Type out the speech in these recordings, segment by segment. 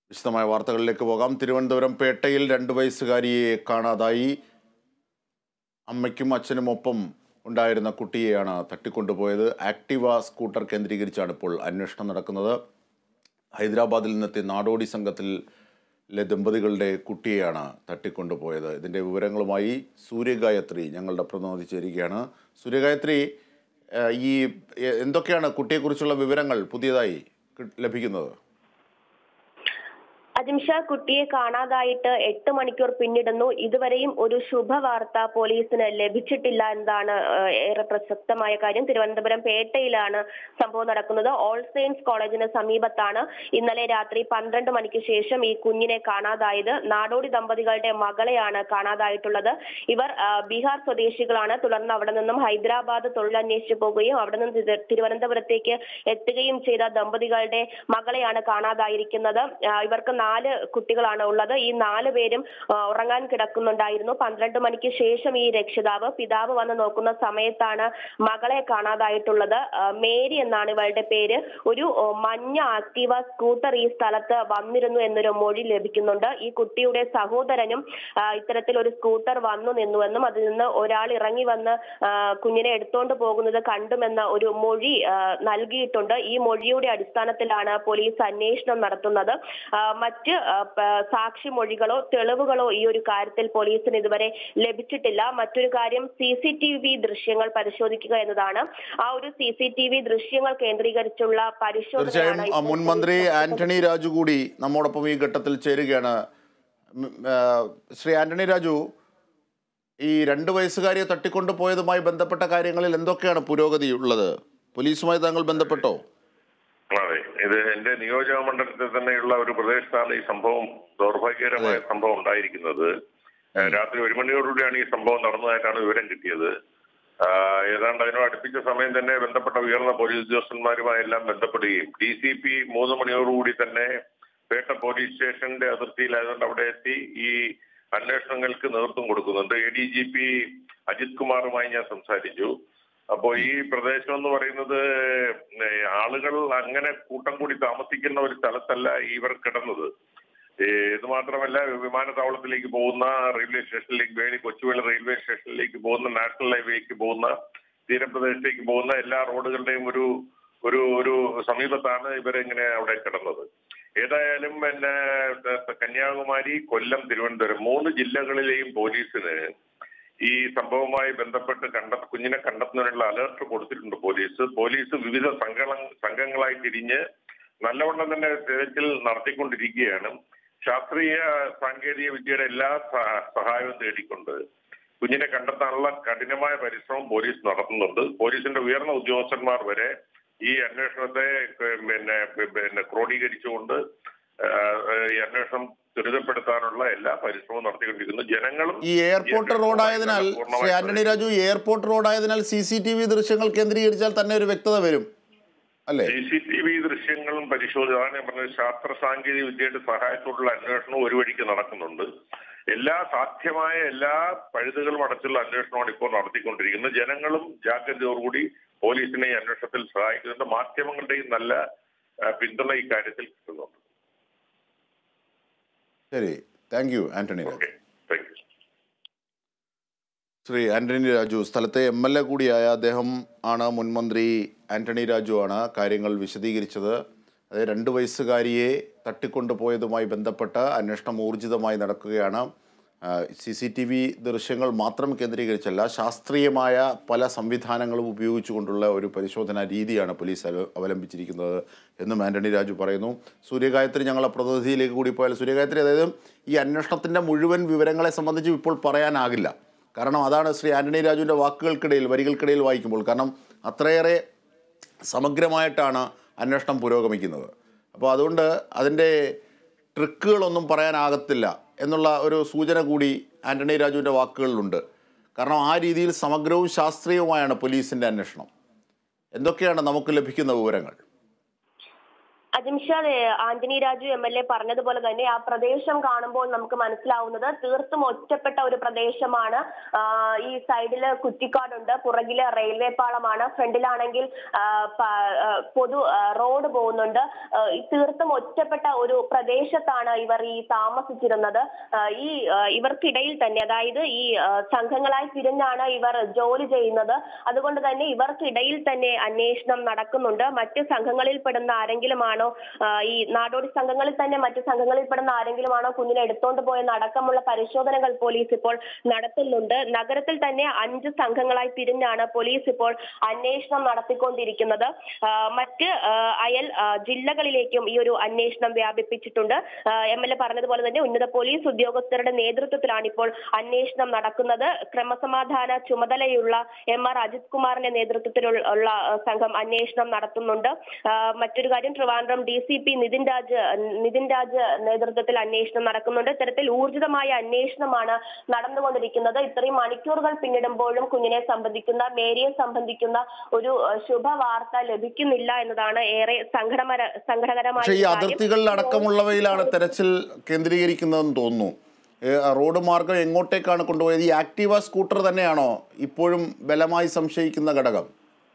വിശദമായ വാർത്തകളിലേക്ക് പോകാം തിരുവനന്തപുരം പേട്ടയിൽ രണ്ട് വയസ്സുകാരിയെ കാണാതായി അമ്മയ്ക്കും അച്ഛനും ഒപ്പം ഉണ്ടായിരുന്ന കുട്ടിയെയാണ് തട്ടിക്കൊണ്ടുപോയത് ആക്ടിവ സ്കൂട്ടർ കേന്ദ്രീകരിച്ചാണ് ഇപ്പോൾ അന്വേഷണം നടക്കുന്നത് ഹൈദരാബാദിൽ നിന്നെത്തിയ നാടോടി സംഘത്തിലെ ദമ്പതികളുടെ കുട്ടിയെയാണ് തട്ടിക്കൊണ്ടുപോയത് ഇതിൻ്റെ വിവരങ്ങളുമായി സൂര്യഗായത്രി ഞങ്ങളുടെ പ്രതിനിധി ചേരുകയാണ് സൂര്യഗായത്രി ഏഹ്, ഈ എ- എന്തൊക്കെയാണ് കുട്ടിയെക്കുറിച്ചുള്ള വിവരങ്ങൾ പുതിയതായി കി- ലഭിക്കുന്നത് അജിംഷ കുട്ടിയെ കാണാതായിട്ട് എട്ട് മണിക്കൂർ പിന്നിടുന്നു ഇതുവരെയും ഒരു ശുഭവാർത്ത പോലീസിന് ലഭിച്ചിട്ടില്ല എന്നതാണ് ഏഹ്, ഏറെ പ്രസക്തമായ കാര്യം തിരുവനന്തപുരം പേട്ടയിലാണ് സംഭവം നടക്കുന്നത് ഓൾ സെയിൻസ് കോളേജിന് സമീപത്താണ് ഇന്നലെ രാത്രി പന്ത്രണ്ട് മണിക്ക് ശേഷം ഈ കുഞ്ഞിനെ കാണാതായത് നാടോടി ദമ്പതികളുടെ മകളെയാണ് കാണാതായിട്ടുള്ളത് ഇവർ ആ, ബീഹാർ സ്വദേശികളാണ് തുടർന്ന് അവിടെ നിന്നും ഹൈദരാബാദ് തൊഴിലന്വേഷിച്ചു പോകുകയും അവിടെ നിന്ന് തിരു- തിരുവനന്തപുരത്തേക്ക് എത്തുകയും ചെയ്ത ദമ്പതികളുടെ മകളെയാണ് കാണാതായിരിക്കുന്നത് ആ, ഇവർക്ക് നാല് കുട്ടികളാണ് ഉള്ളത് ഈ നാല് പേരും ആ, ഉറങ്ങാൻ കിടക്കുന്നുണ്ടായിരുന്നു പന്ത്രണ്ട് മണിക്ക് ശേഷം ഈ രക്ഷിതാവ് പിതാവ് വന്ന് നോക്കുന്ന സമയത്താണ് മകളെ കാണാതായിട്ടുള്ളത് ആ, മേരി എന്നാണ് ഇവളുടെ പേര് ഒരു ഓ, മഞ്ഞ ആക്റ്റീവ സ്കൂട്ടർ ഈ സ്ഥലത്ത് വന്നിരുന്നു എന്നൊരു മൊഴി ലഭിക്കുന്നുണ്ട് ഈ കുട്ടിയുടെ സഹോദരനും ആ, ഇത്തരത്തിൽ ഒരു സ്കൂട്ടർ വന്നു നിന്നുവെന്നും അതിൽ നിന്ന് ഒരാൾ ഇറങ്ങി വന്ന് ആ, കുഞ്ഞിനെ എടുത്തോണ്ട് പോകുന്നത് കണ്ടുമെന്ന ഒരു മൊഴി ആ, നൽകിയിട്ടുണ്ട് ഈ മൊഴിയുടെ അടിസ്ഥാനത്തിലാണ് പോലീസ് അന്വേഷണം നടത്തുന്നത് ആ, മറ്റ് ആ, പ- സാക്ഷിമൊഴികളോ തെളിവുകളോ ഈ ഒരു കാര്യത്തിൽ പോലീസിന് ഇതുവരെ ലഭിച്ചിട്ടില്ല മറ്റൊരു കാര്യം സി സി ടി വി ദൃശ്യങ്ങൾ പരിശോധിക്കുക എന്നതാണ് ആ ഒരു സി സി ടി വി ദൃശ്യങ്ങൾ കേന്ദ്രീകരിച്ചുള്ള തീർച്ചയായും പരിശോധനയാണ് ആ, ഇപ്പോൾ മുൻ മന്ത്രി ആന്റണി രാജു കൂടി നമ്മോടൊപ്പം ഈ ഘട്ടത്തിൽ ചേരുകയാണ് ഉം, ആ, ശ്രീ ആന്റണി രാജു ഈ രണ്ട് വയസ്സുകാരിയെ തട്ടിക്കൊണ്ടുപോയതുമായി ബന്ധപ്പെട്ട കാര്യങ്ങളിൽ എന്തൊക്കെയാണ് പുരോഗതി ഉള്ളത് പോലീസുമായി താങ്കൾ ബന്ധപ്പെട്ടോ അതെ ഇത് എന്റെ നിയോജക മണ്ഡലത്തിൽ തന്നെയുള്ള ഒരു പ്രദേശത്താണ് ഈ സംഭവം ദൗർഭാഗ്യകരമായ സംഭവം ഉണ്ടായിരിക്കുന്നത് ഏഹ് രാത്രി ഒരു മണിയോടുകൂടിയാണ് ഈ സംഭവം നടന്നതായിട്ടാണ് വിവരം കിട്ടിയത് ആഹ് ഏതാണ്ട് അതിനോട് അടുപ്പിച്ച സമയം തന്നെ ബന്ധപ്പെട്ട ഉയർന്ന പോലീസ് ഉദ്യോഗസ്ഥന്മാരുമായെല്ലാം ബന്ധപ്പെടുകയും ഡി സി പി മൂന്ന് മണിയോടുകൂടി തന്നെ പേട്ട പോലീസ് സ്റ്റേഷന്റെ അതിർത്തിയിലായതുകൊണ്ട് അവിടെ എത്തി ഈ അന്വേഷണങ്ങൾക്ക് നേതൃത്വം കൊടുക്കുന്നുണ്ട് A D G P Ajith കുമാറുമായി ഞാൻ സംസാരിച്ചു അപ്പോ ഈ പ്രദേശം എന്ന് പറയുന്നത് ഏഹ്, ആളുകൾ അങ്ങനെ കൂട്ടം കൂടി താമസിക്കുന്ന ഒരു സ്ഥലത്തല്ല ഇവർ കിടന്നത് ഏഹ്, ഇത് മാത്രമല്ല വിമാനത്താവളത്തിലേക്ക് പോകുന്ന റെയിൽവേ സ്റ്റേഷനിലേക്ക് വേണി കൊച്ചുവേളി റെയിൽവേ സ്റ്റേഷനിലേക്ക് പോകുന്ന നാഷണൽ ഹൈവേക്ക് പോകുന്ന തീരപ്രദേശത്തേക്ക് പോകുന്ന എല്ലാ റോഡുകളുടെയും ഒരു ഒരു ഒരു സമീപത്താണ് ഇവരിങ്ങനെ അവിടെ കിടന്നത് ഏതായാലും പിന്നെ ത- കന്യാകുമാരി കൊല്ലം തിരുവനന്തപുരം മൂന്ന് ജില്ലകളിലെയും പോലീസിന് ഈ സംഭവവുമായി ബന്ധപ്പെട്ട് കണ്ട കുഞ്ഞിനെ കണ്ടെത്തുന്നതിനുള്ള അലർട്ട് കൊടുത്തിട്ടുണ്ട് പോലീസ് പോലീസ് വിവിധ സംഘ സംഘങ്ങളായി തിരിഞ്ഞ് നല്ലവണ്ണം തന്നെ തിരച്ചിൽ നടത്തിക്കൊണ്ടിരിക്കുകയാണ് ശാസ്ത്രീയ സാങ്കേതിക വിദ്യയുടെ എല്ലാ സഹ- സഹായവും തേടിക്കൊണ്ട് കുഞ്ഞിനെ കണ്ടെത്താനുള്ള കഠിനമായ പരിശ്രമം പോലീസ് നടത്തുന്നുണ്ട് പോലീസിന്റെ ഉയർന്ന ഉദ്യോഗസ്ഥന്മാർ വരെ ഈ അന്വേഷണത്തെ ഏഹ്, പിന്നെ പിന്നെ ക്രോഡീകരിച്ചുകൊണ്ട് ഏഹ്, ഈ അന്വേഷണം ത്വരിതപ്പെടുത്താനുള്ള എല്ലാ പരിശ്രമവും നടത്തിക്കൊണ്ടിരിക്കുന്നു ജനങ്ങളും ഈ എയർപോർട്ട് റോഡായതിനാൽ ശ്രീ ആന്റണി രാജു എയർപോർട്ട് റോഡായതിനാൽ സി സി ടി വി ദൃശ്യങ്ങൾ കേന്ദ്രീകരിച്ചാൽ തന്നെ ഒരു വ്യക്തത വരും അല്ലേ സി സി ടി വി ദൃശ്യങ്ങളും പരിശോധന അതാണ് ഞാൻ പറഞ്ഞത് ശാസ്ത്ര സാങ്കേതിക വിദ്യയുടെ സഹായത്തോടുള്ള അന്വേഷണവും ഒരു വഴിക്ക് നടക്കുന്നുണ്ട് എല്ലാ സാധ്യമായ എല്ലാ പഴുതുകളും അടച്ചുള്ള അന്വേഷണമാണ് ഇപ്പോൾ നടത്തിക്കൊണ്ടിരിക്കുന്നത് ജനങ്ങളും ജാഗ്രതയോടുകൂടി പോലീസിനെ ഈ അന്വേഷണത്തിൽ സഹായിക്കുന്നുണ്ട് മാധ്യമങ്ങളുടെയും നല്ല ആ, പിന്തുണ ഇക്കാര്യത്തിൽ കിട്ടുന്നുണ്ട് ശരി thank you Antony Raju okay thank you Shri Antony Raju സ്ഥലത്തെ എം എൽ എ കൂടിയായ അദ്ദേഹം ആണ് മുൻ മന്ത്രി ആന്റണി രാജു ആണ് കാര്യങ്ങൾ വിശദീകരിച്ചത് അതായത് രണ്ട് വയസ്സുകാരിയെ തട്ടിക്കൊണ്ടുപോയതുമായി ബന്ധപ്പെട്ട അന്വേഷണം ഊർജിതമായി നടക്കുകയാണ് സി സി ടി വി ദൃശ്യങ്ങൾ മാത്രം കേന്ദ്രീകരിച്ചല്ല ശാസ്ത്രീയമായ പല സംവിധാനങ്ങളും ഉപയോഗിച്ചുകൊണ്ടുള്ള ഒരു പരിശോധനാ രീതിയാണ് പോലീസ് അവ- അവലംബിച്ചിരിക്കുന്നത് എന്നും ആന്റണി രാജു പറയുന്നു സൂര്യഗായത്രി ഞങ്ങളെ പ്രതിനിധിയിലേക്ക് കൂടി പോയാൽ സൂര്യഗായത്രി അതായത് ഈ അന്വേഷണത്തിൻ്റെ മുഴുവൻ വിവരങ്ങളെ സംബന്ധിച്ച് ഇപ്പോൾ പറയാനാകില്ല കാരണം അതാണ് ശ്രീ ആന്റണി രാജുവിൻ്റെ വാക്കുകൾക്കിടയിൽ വരികൾക്കിടയിൽ വായിക്കുമ്പോൾ കാരണം അത്രയേറെ സമഗ്രമായിട്ടാണ് അന്വേഷണം പുരോഗമിക്കുന്നത് അപ്പോൾ അതുകൊണ്ട് അതിൻ്റെ ട്രിക്കുകളൊന്നും പറയാനാകത്തില്ല എന്നുള്ള ഒരു സൂചന കൂടി ആന്റണി രാജുവിൻ്റെ വാക്കുകളിലുണ്ട് കാരണം ആ രീതിയിൽ സമഗ്രവും ശാസ്ത്രീയവുമായാണ് പോലീസിൻ്റെ അന്വേഷണം എന്തൊക്കെയാണ് നമുക്ക് ലഭിക്കുന്ന വിവരങ്ങൾ Ajimshad Antony Raju M L A പറഞ്ഞതുപോലെ തന്നെ ആ പ്രദേശം കാണുമ്പോൾ നമുക്ക് മനസ്സിലാവുന്നത് തീർത്തും ഒറ്റപ്പെട്ട ഒരു പ്രദേശമാണ് ആ, ഈ സൈഡില് കുറ്റിക്കാടുണ്ട് പുറകില് റെയിൽവേ പാളമാണ് ഫ്രണ്ടിലാണെങ്കിൽ ആ, പ- ആ, പൊതു ആ, റോഡ് പോകുന്നുണ്ട് ആ, ഈ തീർത്തും ഒറ്റപ്പെട്ട ഒരു പ്രദേശത്താണ് ഇവർ ഈ താമസിച്ചിരുന്നത് ആ, ഈ ആ, ഇവർക്കിടയിൽ തന്നെ അതായത് ഈ ആ, സംഘങ്ങളായി തിരിഞ്ഞാണ് ഇവർ ജോലി ചെയ്യുന്നത് അതുകൊണ്ട് തന്നെ ഇവർക്കിടയിൽ തന്നെ അന്വേഷണം നടക്കുന്നുണ്ട് മറ്റ് സംഘങ്ങളിൽ പെടുന്ന ആരെങ്കിലുമാണോ ആ, ഈ നാടോടി സംഘങ്ങളിൽ തന്നെ മറ്റ് സംഘങ്ങളിൽ പെടുന്ന ആരെങ്കിലുമാണോ കുഞ്ഞിനെ എടുത്തോണ്ട് പോയെന്ന് അടക്കമുള്ള പരിശോധനകൾ പോലീസ് ഇപ്പോൾ നടത്തുന്നുണ്ട് നഗരത്തിൽ തന്നെ അഞ്ച് സംഘങ്ങളായി തിരിഞ്ഞാണ് പോലീസ് ഇപ്പോൾ അന്വേഷണം നടത്തിക്കൊണ്ടിരിക്കുന്നത് ആ, മറ്റ് ആ, അയൽ ആ, ജില്ലകളിലേക്കും ഈ ഒരു അന്വേഷണം വ്യാപിപ്പിച്ചിട്ടുണ്ട് എം എൽ എ പറഞ്ഞതുപോലെ തന്നെ ഉന്നത പോലീസ് ഉദ്യോഗസ്ഥരുടെ നേതൃത്വത്തിലാണ് ഇപ്പോൾ അന്വേഷണം നടക്കുന്നത് ക്രമസമാധാന ചുമതലയുള്ള എം ആർ അജിത് കുമാറിന്റെ നേതൃത്വത്തിലുള്ള ഉള്ള, ആ, സംഘം അന്വേഷണം നടത്തുന്നുണ്ട് ആ, മറ്റൊരു കാര്യം Trivandrum D C P Nithin Raj Nithin Raj നേതൃത്വത്തിൽ അന്വേഷണം നടക്കുന്നുണ്ട് ഇത്തരത്തിൽ ഊർജിതമായ അന്വേഷണമാണ് നടന്നുകൊണ്ടിരിക്കുന്നത് ഇത്രയും മണിക്കൂറുകൾ പിന്നിടുമ്പോഴും കുഞ്ഞിനെ സംബന്ധിക്കുന്ന മേരിയെ സംബന്ധിക്കുന്ന ഒരു ആ, ശുഭവാർത്ത ലഭിക്കുന്നില്ല എന്നതാണ് ഏറെ സങ്കടമര സങ്കടകരമായ പക്ഷേ ഈ ഒരു കാര്യം. അതിർത്തികളിൽ അടക്കമുള്ളവയിലാണ് തെരച്ചിൽ കേന്ദ്രീകരിക്കുന്നതെന്ന് തോന്നുന്നു ഏ, ആ റോഡ് മാർഗം എങ്ങോട്ടേക്കാണ് കൊണ്ടുപോയത് ഈ ആക്റ്റീവ സ്കൂട്ടർ തന്നെയാണോ ഇപ്പോഴും ബലമായി സംശയിക്കുന്ന ഘടകം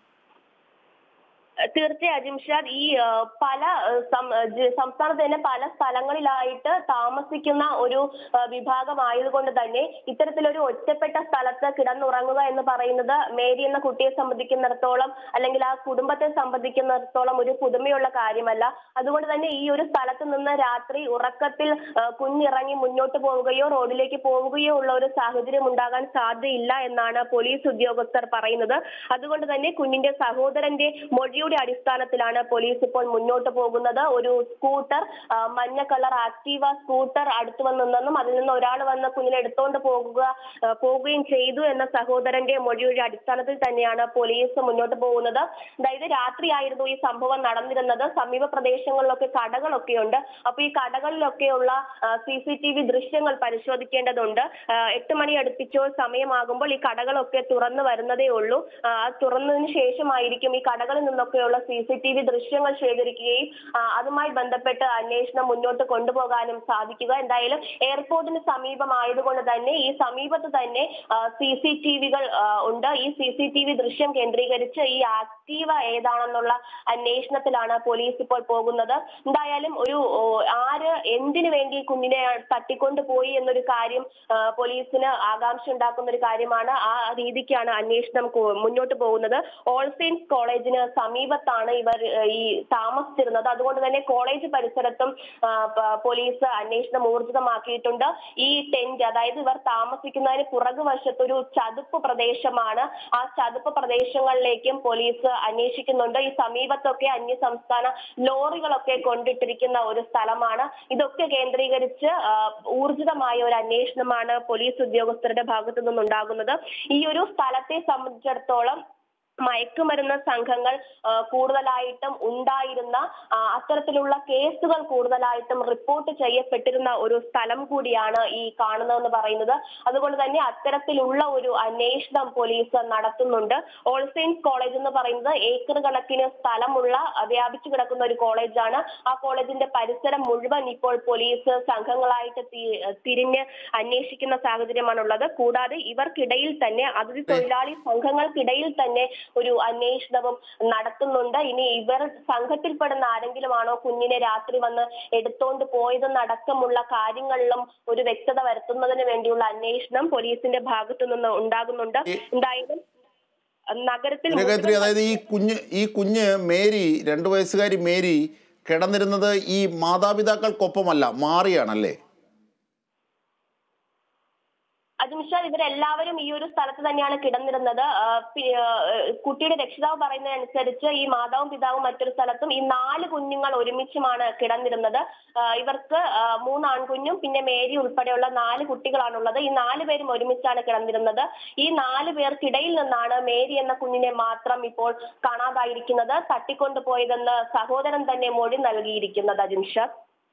തീർച്ചയായും അജിംഷാദ് ഈ ആ, പല ആ, സം- ആ, ജ- സംസ്ഥാനത്ത് തന്നെ പല സ്ഥലങ്ങളിലായിട്ട് താമസിക്കുന്ന ഒരു ആ, വിഭാഗമായതുകൊണ്ട് തന്നെ ഇത്തരത്തിലൊരു ഒറ്റപ്പെട്ട സ്ഥലത്ത് കിടന്നുറങ്ങുക എന്ന് പറയുന്നത് മേരി എന്ന കുട്ടിയെ സംബന്ധിക്കുന്നിടത്തോളം അല്ലെങ്കിൽ ആ കുടുംബത്തെ സംബന്ധിക്കുന്നിടത്തോളം ഒരു പുതുമയുള്ള കാര്യമല്ല അതുകൊണ്ട് തന്നെ ഈ ഒരു സ്ഥലത്ത് നിന്ന് രാത്രി ഉറക്കത്തിൽ ആ, കുഞ്ഞിറങ്ങി മുന്നോട്ട് പോവുകയോ റോഡിലേക്ക് പോവുകയോ ഉള്ള ഒരു സാഹചര്യം ഉണ്ടാകാൻ സാധ്യതയില്ല എന്നാണ് പോലീസ് ഉദ്യോഗസ്ഥർ പറയുന്നത് അതുകൊണ്ട് തന്നെ കുഞ്ഞിന്റെ സഹോദരന്റെ മൊഴിയുടെ അടിസ്ഥാനത്തിലാണ് പോലീസ് ഇപ്പോൾ മുന്നോട്ട് പോകുന്നത് ഒരു സ്കൂട്ടർ ആ, മഞ്ഞ കളർ ആക്റ്റീവ സ്കൂട്ടർ അടുത്ത് വന്ന് നിന്നെന്നും അതിൽ നിന്ന് ഒരാൾ വന്ന് കുഞ്ഞിനെ എടുത്തോണ്ട് പോകുക ആ, പോവുകയും ചെയ്തു എന്ന സഹോദരന്റെ മൊഴിയുടെ അടിസ്ഥാനത്തിൽ തന്നെയാണ് പോലീസ് മുന്നോട്ട് പോകുന്നത് അതായത് രാത്രിയായിരുന്നു ഈ സംഭവം നടന്നിരുന്നത് സമീപ പ്രദേശങ്ങളിലൊക്കെ കടകളൊക്കെ ഉണ്ട് അപ്പൊ ഈ കടകളിലൊക്കെയുള്ള സി സി ടി വി ദൃശ്യങ്ങൾ പരിശോധിക്കേണ്ടതുണ്ട് ആ, എട്ട് മണി അടുപ്പിച്ചോ സമയമാകുമ്പോൾ ഈ കടകളൊക്കെ തുറന്നു വരുന്നതേ ഉള്ളൂ ആ, അത് തുറന്നതിന് ശേഷമായിരിക്കും ഈ കടകളിൽ നിന്നൊക്കെയുള്ള സി സി ടി വി ദൃശ്യങ്ങൾ ശേഖരിക്കുകയും ആ, അതുമായി ബന്ധപ്പെട്ട് അന്വേഷണം മുന്നോട്ട് കൊണ്ടുപോകാനും സാധിക്കുക എന്തായാലും എയർപോർട്ടിന് സമീപമായതുകൊണ്ട് തന്നെ ഈ സമീപത്ത് തന്നെ സി സി ടി വികൾ ഉണ്ട് ഈ സി സി ടി വി ദൃശ്യം കേന്ദ്രീകരിച്ച് ഈ ആക്റ്റീവ ഏതാണെന്നുള്ള അന്വേഷണത്തിലാണ് പോലീസ് ഇപ്പോൾ പോകുന്നത് എന്തായാലും ഒരു ഓ, ആര് എന്തിനു വേണ്ടി ഈ കുഞ്ഞിനെ തട്ടിക്കൊണ്ടുപോയി എന്നൊരു കാര്യം ആ, പോലീസിന് ആകാംക്ഷ ഉണ്ടാക്കുന്ന ഒരു കാര്യമാണ് ആ രീതിക്കാണ് അന്വേഷണം കോ- മുന്നോട്ട് പോകുന്നത് ഓൾ സെയിൻസ് കോളേജിന് സമീപത്താണ് ഇവർ ഏ, ഈ താമസിച്ചിരുന്നത് അതുകൊണ്ട് തന്നെ കോളേജ് പരിസരത്തും ആ, പ- പോലീസ് അന്വേഷണം ഊർജിതമാക്കിയിട്ടുണ്ട് ഈ ടെന്റ് അതായത് ഇവർ താമസിക്കുന്നതിന് പുറകുവശത്ത് ഒരു ചതുപ്പ് പ്രദേശമാണ് ആ ചതുപ്പ് പ്രദേശങ്ങളിലേക്കും പോലീസ് അന്വേഷിക്കുന്നുണ്ട് ഈ സമീപത്തൊക്കെ അന്യ സംസ്ഥാന ലോറികളൊക്കെ കൊണ്ടിട്ടിരിക്കുന്ന ഒരു സ്ഥലമാണ് ഇതൊക്കെ കേന്ദ്രീകരിച്ച് ആ, ഊർജിതമായ ഒരു അന്വേഷണമാണ് പോലീസ് ഉദ്യോഗസ്ഥരുടെ ഭാഗത്തു നിന്നുണ്ടാകുന്നത് ഈ ഒരു സ്ഥലത്തെ സംബന്ധിച്ചിടത്തോളം മയക്കുമരുന്ന് സംഘങ്ങൾ ആ, കൂടുതലായിട്ടും ഉണ്ടായിരുന്ന ആ, അത്തരത്തിലുള്ള കേസുകൾ കൂടുതലായിട്ടും റിപ്പോർട്ട് ചെയ്യപ്പെട്ടിരുന്ന ഒരു സ്ഥലം കൂടിയാണ് ഈ കാണുന്നതെന്ന് പറയുന്നത് അതുകൊണ്ട് തന്നെ അത്തരത്തിലുള്ള ഒരു അന്വേഷണം പോലീസ് നടത്തുന്നുണ്ട് ഓൾ സെയിൻസ് കോളേജ് എന്ന് പറയുന്നത് ഏക്കർ കണക്കിന് സ്ഥലമുള്ള ആ, വ്യാപിച്ചു കിടക്കുന്ന ഒരു കോളേജാണ് ആ കോളേജിന്റെ പരിസരം മുഴുവൻ ഇപ്പോൾ പോലീസ് സംഘങ്ങളായിട്ട് തി- തിരിഞ്ഞ് അന്വേഷിക്കുന്ന സാഹചര്യമാണുള്ളത് കൂടാതെ ഇവർക്കിടയിൽ തന്നെ അതിഥി തൊഴിലാളി സംഘങ്ങൾക്കിടയിൽ തന്നെ ഒരു അന്വേഷണവും നടത്തുന്നുണ്ട് ഇനി ഇവർ സംഘത്തിൽപ്പെടുന്ന ആരെങ്കിലും ആണോ കുഞ്ഞിനെ രാത്രി വന്ന് എടുത്തോണ്ട് പോയതെന്നടക്കമുള്ള കാര്യങ്ങളിലും ഒരു വ്യക്തത വരുത്തുന്നതിന് വേണ്ടിയുള്ള അന്വേഷണം പോലീസിന്റെ ഭാഗത്തു നിന്ന് ഉണ്ടാകുന്നുണ്ട് എന്തായാലും നഗരത്തിൽ ഗായത്രി അതായത് ഈ കുഞ്ഞ് ഈ കുഞ്ഞ് മേരി രണ്ട് വയസ്സുകാരി മേരി കിടന്നിരുന്നത് ഈ മാതാപിതാക്കൾക്കൊപ്പമല്ല മാറിയാണല്ലേ അജിംഷാ ഇവരെല്ലാവരും ഈ ഒരു സ്ഥലത്ത് തന്നെയാണ് കിടന്നിരുന്നത് ആ, പി- ആ, കുട്ടിയുടെ രക്ഷിതാവ് പറയുന്നതനുസരിച്ച് ഈ മാതാവും പിതാവും മറ്റൊരു സ്ഥലത്തും ഈ നാല് കുഞ്ഞുങ്ങൾ ഒരുമിച്ചുമാണ് കിടന്നിരുന്നത് ആ, ഇവർക്ക് ആ, മൂന്ന് ആൺകുഞ്ഞും പിന്നെ മേരി ഉൾപ്പെടെയുള്ള നാല് കുട്ടികളാണുള്ളത് ഈ നാല് പേരും ഒരുമിച്ചാണ് കിടന്നിരുന്നത് ഈ നാല് പേർക്കിടയിൽ നിന്നാണ് മേരി എന്ന കുഞ്ഞിനെ മാത്രം ഇപ്പോൾ കാണാതായിരിക്കുന്നത് തട്ടിക്കൊണ്ടുപോയതെന്ന് സഹോദരൻ തന്നെ മൊഴി നൽകിയിരിക്കുന്നത് അജിംഷ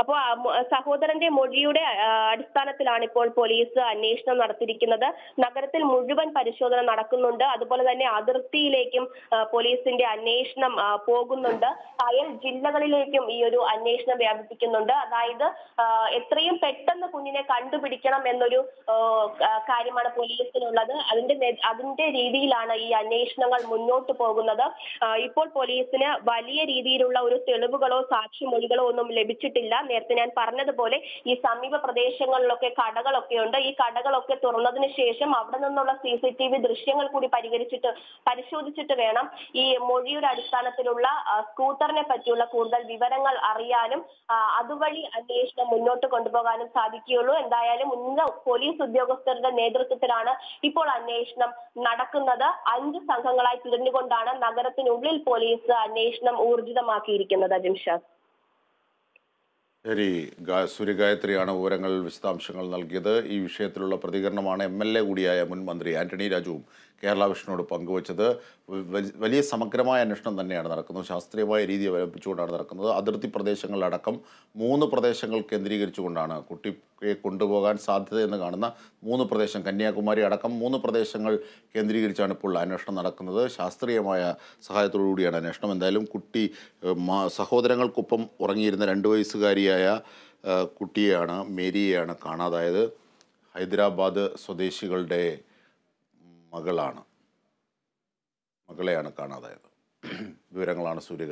അപ്പോൾ ആ മൊ- സഹോദരന്റെ മൊഴിയുടെ ആ, അടിസ്ഥാനത്തിലാണ് ഇപ്പോൾ പോലീസ് അന്വേഷണം നടത്തിയിരിക്കുന്നത് നഗരത്തിൽ മുഴുവൻ പരിശോധന നടക്കുന്നുണ്ട് അതുപോലെ തന്നെ അതിർത്തിയിലേക്കും ആ, പോലീസിന്റെ അന്വേഷണം ആ, പോകുന്നുണ്ട് അയൽ ജില്ലകളിലേക്കും ഈ ഒരു അന്വേഷണം വ്യാപിപ്പിക്കുന്നുണ്ട് അതായത് ആ, എത്രയും പെട്ടെന്ന് കുഞ്ഞിനെ കണ്ടുപിടിക്കണം എന്നൊരു ആ, ആ, കാര്യമാണ് പോലീസിനുള്ളത് അതിന്റെ നേ- അതിന്റെ രീതിയിലാണ് ഈ അന്വേഷണങ്ങൾ മുന്നോട്ട് പോകുന്നത് ആ, ഇപ്പോൾ പോലീസിന് വലിയ രീതിയിലുള്ള ഒരു തെളിവുകളോ സാക്ഷിമൊഴികളോ ഒന്നും ലഭിച്ചിട്ടില്ല നേരത്തെ ഞാൻ പറഞ്ഞതുപോലെ ഈ സമീപ പ്രദേശങ്ങളിലൊക്കെ കടകളൊക്കെ ഉണ്ട് ഈ കടകളൊക്കെ തുറന്നതിന് ശേഷം അവിടെ നിന്നുള്ള സി സി ടി വി ദൃശ്യങ്ങൾ കൂടി പരിഹരിച്ചിട്ട് പരിശോധിച്ചിട്ട് വേണം ഈ മൊഴിയുടെ അടിസ്ഥാനത്തിലുള്ള ആ, സ്കൂട്ടറിനെ പറ്റിയുള്ള കൂടുതൽ വിവരങ്ങൾ അറിയാനും ആ, അതുവഴി അന്വേഷണം മുന്നോട്ട് കൊണ്ടുപോകാനും സാധിക്കുകയുള്ളൂ എന്തായാലും ഉന്നത പോലീസ് ഉദ്യോഗസ്ഥരുടെ നേതൃത്വത്തിലാണ് ഇപ്പോൾ അന്വേഷണം നടക്കുന്നത് അഞ്ച് സംഘങ്ങളായി തിരിഞ്ഞുകൊണ്ടാണ് നഗരത്തിനുള്ളിൽ പോലീസ് അന്വേഷണം ഊർജിതമാക്കിയിരിക്കുന്നത് അജിംഷാദ് ശരി ഗാ- സൂര്യഗായത്രിയാണ് വിവരങ്ങൾ വിശദാംശങ്ങൾ നൽകിയത് ഈ വിഷയത്തിലുള്ള പ്രതികരണമാണ് എം എൽ എ കൂടിയായ മുൻ മന്ത്രി ആന്റണി രാജുവും കേരള വിഷനോട് പങ്കുവച്ചത് വ- വലിയ സമഗ്രമായ അന്വേഷണം തന്നെയാണ് നടക്കുന്നത് ശാസ്ത്രീയമായ രീതി അവലംബിച്ചുകൊണ്ടാണ് നടക്കുന്നത് അതിർത്തി പ്രദേശങ്ങളിലടക്കം മൂന്ന് പ്രദേശങ്ങൾ കേന്ദ്രീകരിച്ചുകൊണ്ടാണ് കുട്ടിയെ കൊണ്ടുപോകാൻ സാധ്യതയെന്ന് കാണുന്ന മൂന്ന് പ്രദേശം കന്യാകുമാരി അടക്കം മൂന്ന് പ്രദേശങ്ങൾ കേന്ദ്രീകരിച്ചാണ് ഇപ്പോൾ അന്വേഷണം നടക്കുന്നത് ശാസ്ത്രീയമായ സഹായത്തോടു കൂടിയാണ് അന്വേഷണം എന്തായാലും കുട്ടി ഏഹ്, മാ- സഹോദരങ്ങൾക്കൊപ്പം ഉറങ്ങിയിരുന്ന രണ്ട് വയസ്സുകാരിയായ ഏഹ്, കുട്ടിയെയാണ് മേരിയെയാണ് കാണാതായത് ഹൈദരാബാദ് സ്വദേശികളുടെ മകളാണ് മകളെയാണ് കാണാതായത് വിവരങ്ങളാണ് സൂര്യ